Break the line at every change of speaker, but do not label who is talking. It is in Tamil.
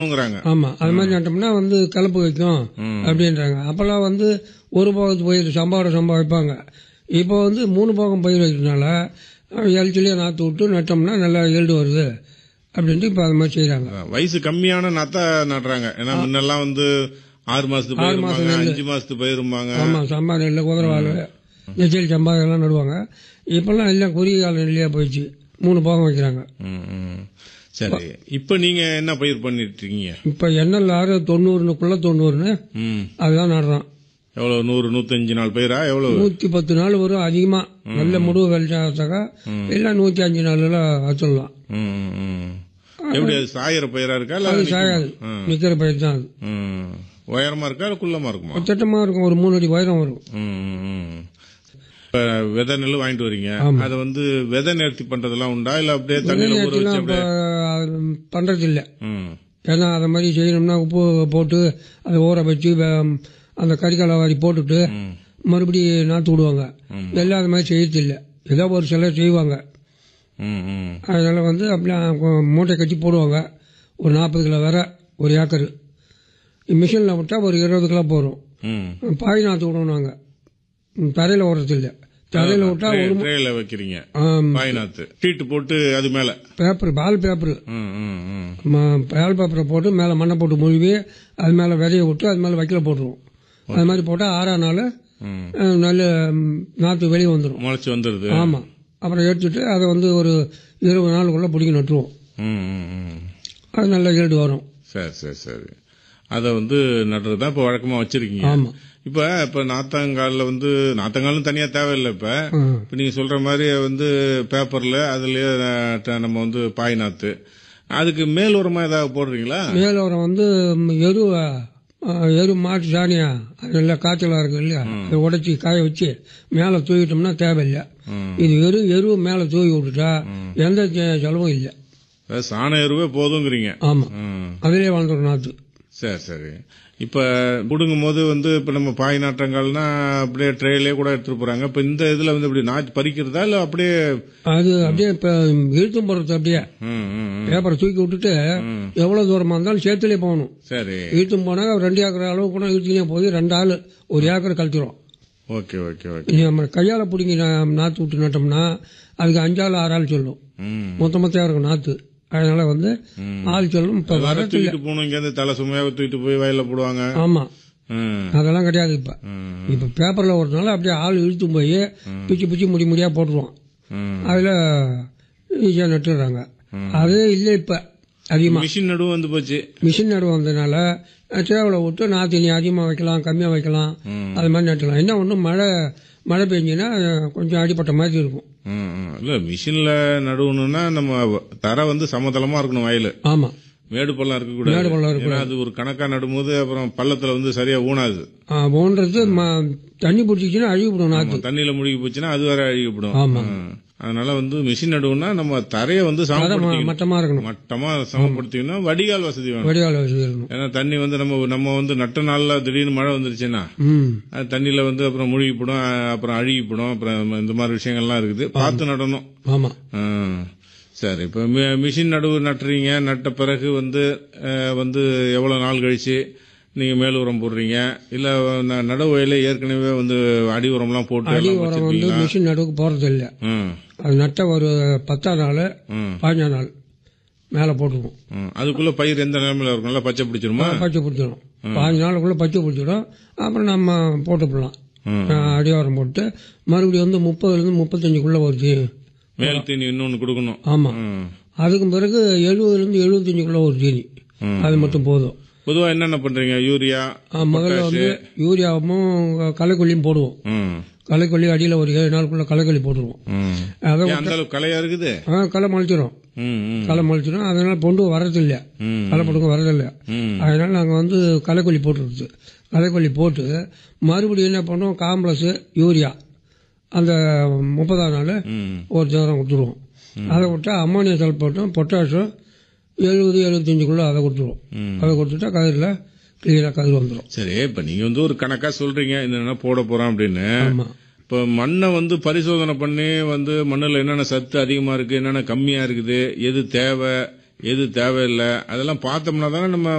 ங்கிறாங்க
ஆமா அது மாதிரி நட்டோம்னா வந்து கலப்பு வைக்கும்
ம்.
அப்படின்றாங்க அப்பெல்லாம் வந்து ஒரு போகத்து பயிர் சம்பாவோட சம்பா வைப்பாங்க இப்போ வந்து மூணு போகம் பயிர் வைக்கிறதுனால எல்ச்சிலேயே நாற்று விட்டு நட்டோம்னா நல்லா ஈல்டு வருது அப்படின்ட்டு இப்போ அது மாதிரி செய்கிறாங்க
வயசு கம்மியான நத்தா நடுறாங்க ஏன்னா முன்னெல்லாம் வந்து ஆறு மாசத்து பயிரும்பாங்க அஞ்சு மாசத்து பயிரும்பாங்க
ஆமாம் சம்பா நெல் குதிரவாள் நெச்சல் சம்பா இதெல்லாம் நடுவாங்க இப்போல்லாம் எல்லாம் குறுகிய கால நெல்லையாக போயிடுச்சு மூணு போகம் வைக்கிறாங்க
ம், ம். சரி இப்ப நீங்க என்ன பயிர் பண்ணிட்டு இருக்கீங்க
இப்போ எண்ணெய் ஆறு தொண்ணூறுனுக்குள்ள தொண்ணூறுன்னு
ம்.
அதுதான் நடுறோம்
எவ்வளவு நூறு நூத்தஞ்சு நாள் பயிரா எவ்வளவு
நூற்றி பத்து நாள் வரும் அதிகமாக நல்ல முடிவு கழிச்சாக்கா இல்லை நூற்றி அஞ்சு நாளில் வச்சிடலாம்
ம், ம், ம். எப்படி அது சாயிற பயிரா இருக்கா இல்ல
அது
நிக்குமா?
சாயாது
ம்.
நிற்கிற பயிர் தான் அது
ம். உயரமா இருக்கா இல்ல குள்ளமா இருக்குமா
திட்டமாக இருக்கும் ஒரு மூணு அடி உயரம் வரும்
ம், ம், ம். இப்ப விதை நெல் வாங்கிட்டு வரீங்க அதை வந்து விதை நேர்த்தி பண்றதெல்லாம் உண்டா இல்ல அப்படியே தண்ணியில ஊற வச்சு
நேரத்துலாம் இப்போ
அப்படியே
பண்ணுறது இல்லை
ம்.
ஏன்னா அதை மாதிரி செய்யணும்னா உப்பு போட்டு அதை ஊற வச்சு வே- அந்த கறிக்கால வாரி போட்டுட்டு
ம்.
மறுபடியும் நாற்று விடுவாங்க
ம்.
எல்லாம் அது மாதிரி செய்யறது இல்லை ஏதோ ஒரு சிலர் செய்வாங்க
ம், ம்.
அதனால வந்து அப்படியே கொ- மூட்டை கட்டி போடுவாங்க ஒரு நாற்பது கிலோ வர ஒரு ஏக்கர் மிஷினில் விட்டால் ஒரு இருபது கிலோ போகிறோம்
ம்.
பாய் நாற்று விடணும் நாங்கள் தரையில் ஓடுறது இல்லை தரையில் விட்டால்
ட்ரே-
ஒரு
ட்ரேல வைக்கிறீங்க
ஆம்,
பாய்நாத்து ஷீட் போட்டு அது மேல
பேப்பர் பால் பேப்பரு
ம், ம், ம்.
ம- பால் பேப்பரை போட்டு மேலே மண்ணை போட்டு முழுவி அது மேலே விதைய விட்டு அது மேலே வைக்கல போட்டுருவோம் அது மாதிரி போட்டால் ஆறாம் நாள்
ம்.
அஹ், நல்ல ம், நாற்று வெளியே வந்துடும்
முளைச்சு வந்துருது
ஆமாம் அப்புறம் எடுத்துட்டு அதை வந்து ஒரு இருபது நாளுக்குள்ளே பிடிக்க நட்டுருவோம்
ம், ம், ம்.
அது நல்ல ஈல்டு வரும்
சரி சரி சரி அதை வந்து நடுறதுதான் இப்ப வழக்கமா வச்சிருக்கீங்க
ஆமாம்
இப்ப இப்ப நாத்தங்கால்ல வந்து நாத்தங்காலும் தனியா தேவையில்லை இப்ப
ம்.
இப்ப நீங்க சொல்ற மாதிரி வந்து பேப்பர்ல அதுலயே அஹ், ட- நம்ம வந்து பாய் நாத்து அதுக்கு மேல் உரமா ஏதாவது போடுறீங்களா
மேலோரம் வந்து ம், எரு அஹ், எரு மாட்டு சாணியா அது நல்லா காய்ச்சலாக இருக்கு இல்லையா அதை உடைச்சி காய வச்சு மேலே தூவிட்டோம்னா தேவையில்லை
ம்.
இது வெறும் எரு மேலே தூவி விட்டுட்டா எந்த செ- செலவும் இல்லை
அதாவது சாண எருவே போதுங்கிறீங்க
ஆமாம்
ம்.
அதிலே வளர்ந்துடும் நாற்று
சரி சரி இப்ப புடுங்கும் போது வந்து இப்ப நம்ம பாய் நாட்டங்கள்னா அப்படியே ட்ரேலயே கூட எடுத்துட்டு போறாங்க இப்ப இந்த இதுல வந்து இப்படி நாட்டு பறிக்கிறதா இல்ல அப்படியே
அது அப்படியே இப்போ இழுத்தும் போடுறது அப்படியே
ம், ம், ம்.
பேப்பரை தூக்கி விட்டுட்டு எவ்வளோ தூரமாக இருந்தாலும் சேர்த்துலேயே போகணும்
சரி
இழுத்தும் போனாக்க ரெண்டு ஏக்கர் அளவு கூட இழுத்துனே போய் ரெண்டு ஆள் ஒரு ஏக்கர் கழிச்சிரும்
ஓகே ஓகே ஓகே
நம்ம கையால் பிடிங்கி நா- நாற்று விட்டு நட்டோம்னா அதுக்கு அஞ்சாள் ஆறு ஆள் சொல்லும்
ம்
மொத்தமாக தேவை இருக்கும் நாற்று அதனால வந்து ஆள் சொல்லும் இப்போ
வர
வரது
தூக்கிட்டு போகணும் இங்க இருந்து தலை சுமையாக தூக்கிட்டு போய் வயல்ல போடுவாங்க
ஆமாம்
ம்,
அதெல்லாம் கிடையாது இப்போ
ம்,
இப்போ பேப்பரில் ஓடுறதுனால அப்படியே ஆள் இழுத்தும் போய் பிச்சு பிச்சு முடி முடியாக போட்டுருவோம்
ம்.
அதில் ஈஸியாக நட்டுடுறாங்க அது இல்லை இப்போ அதிகமாக
மிஷின் நடுவு வந்து போச்சு
மிஷின் நடுவு வந்ததுனால சேவலை விட்டு நாற்று நீ அதிகமாக வைக்கலாம் கம்மியாக வைக்கலாம்
ம்.
அது மாதிரி நட்டுக்கலாம் என்ன ஒன்றும் மழை மழை பெஞ்சுன்னா கொஞ்சம் அடிப்பட்ட மாதிரி இருக்கும்
ம், ம். இல்ல மிஷின்ல நடுவணும்னா நம்ம தரை வந்து சமதளமா இருக்கணும் வயல்
ஆமாம்
மேடு பள்ளம் இருக்கக்கூடாது
மேடு பள்ளம் இருக்கக்கூடாது.
ஏன்னா அது ஒரு கணக்கா நடும்போது அப்புறம் பள்ளத்துல வந்து சரியா ஊனாது
போன்றது ம- தண்ணி பிடிச்சிச்சின்னா அழுகிவிடும் நாற்று
ஆமா, தண்ணியில முழுகி போச்சுன்னா அது வேற அழுகிவிடும்
ஆமா.
ம். அதனால வந்து மிஷின் நடுவுனா நம்ம தரையை வந்து
அதை
சமப்படுத்திக்கணும்
மட்டமாக இருக்கணும்
மட்டமா சமப்படுத்திக்கணும் வடிகால் வசதி வேணும்
வடிகால வசதி இருக்கணும்
ஏன்னா தண்ணி வந்து நம்ம நம்ம வந்து நட்ட நாள்ல திடீர்னு மழை வந்துருச்சுன்னா
ம்
அது தண்ணியில வந்து அப்புறம் முழுகிப்படும் அப்புறம் அழுகிப்படும் அப்புறம் இந்த மாதிரி விஷயங்கள்லாம் இருக்குது பார்த்து நடணும்
ஆமாம்
ஆ. சரி இப்ப மி- மிஷின் நடுவு நட்டுறீங்க நட்ட பிறகு வந்து அஹ், வந்து எவ்வளவு நாள் கழிச்சு நீங்க மேல் உரம் போடுறீங்க இல்ல ந- நடவு வயல ஏற்கனவே வந்து அடி உரம்லாம் போட்டு
அடி
எல்லாம்
உரம் வந்து
வச்சிருக்கீங்களா?
மிஷின் நடுவுக்கு போகிறது இல்லை
ம்,
அது நட்ட ஒரு பத்தாம் நாள்
ம்,
பதினஞ்சாம் நாள் மேலே போட்டுருவோம்
ம். அதுக்குள்ள பயிர் எந்த நிலைமையில இருக்கும் நல்லா பச்சை பிடிச்சிருமா
பச்சை பிடிச்சிடும் பாஞ்சு நாளுக்குள்ளே பச்சை பிடிச்சிடும் அப்புறம் நம்ம போட்டுக்கலாம்
ம்.
அடி உரம் போட்டு மறுபடியும் வந்து முப்பதுலேருந்து முப்பத்தஞ்சுக்குள்ளே வருது
மேல் தீனி இன்னொன்னு கொடுக்கணும்
ஆமாம்
ம்,
அதுக்கு பிறகு எழுபதுலேருந்து எழுபத்தஞ்சுக்குள்ளே ஒரு தீனி
ம்.
அது மட்டும் போதும்
பொதுவா என்னென்ன பண்றீங்க யூரியா
ஆ, முதல்ல வந்து யூரியாவும் களைக்கொல்லியும் போடுவோம்
ம்,
களைக்கொல்லி அடியில் ஒரு ஏழு நாளுக்குள்ள களைக்கொல்லி போட்டுருவோம்
ம்.
அதை
ஏன் அந்த அளவுக்கு கலையா இருக்குது
ஆ, களை முளைச்சிரும்
ம், ம்,
களை முளைச்சிரும் அதனால பொண்டு வரதில்லை
ம்,
களை பொடுங்க வரதில்லை
ம்.
அதனால நாங்கள் வந்து களைக்கொல்லி போட்டுருது களைக்கொல்லி போட்டு மறுபடியும் என்ன பண்ணுவோம் காம்ப்ளஸ் யூரியா அந்த முப்பதாம் நாள்
ம்.
ஒரு தூரம் கொடுத்துருவோம் அதை விட்டா அம்மோனியா சல்பேட்டும் பொட்டாஷும் எழுபது எழுபத்தஞ்சுக்குள்ளே அதை கொடுத்துருவோம்
ம்.
அதை கொடுத்துட்டா கதிரில் கிளியராக கதிர் வந்துடும்
சரி இப்ப நீங்க வந்து ஒரு கணக்கா சொல்றீங்க என்னென்ன போட போறோம் அப்படின்னு
ஆமாம்
இப்ப மண்ணை வந்து பரிசோதனை பண்ணி வந்து மண்ணுல என்னென்ன சத்து அதிகமா இருக்கு என்னென்ன கம்மியா இருக்குது எது தேவை எது தேவையில்லை அதெல்லாம் பார்த்தோம்னா தானே நம்ம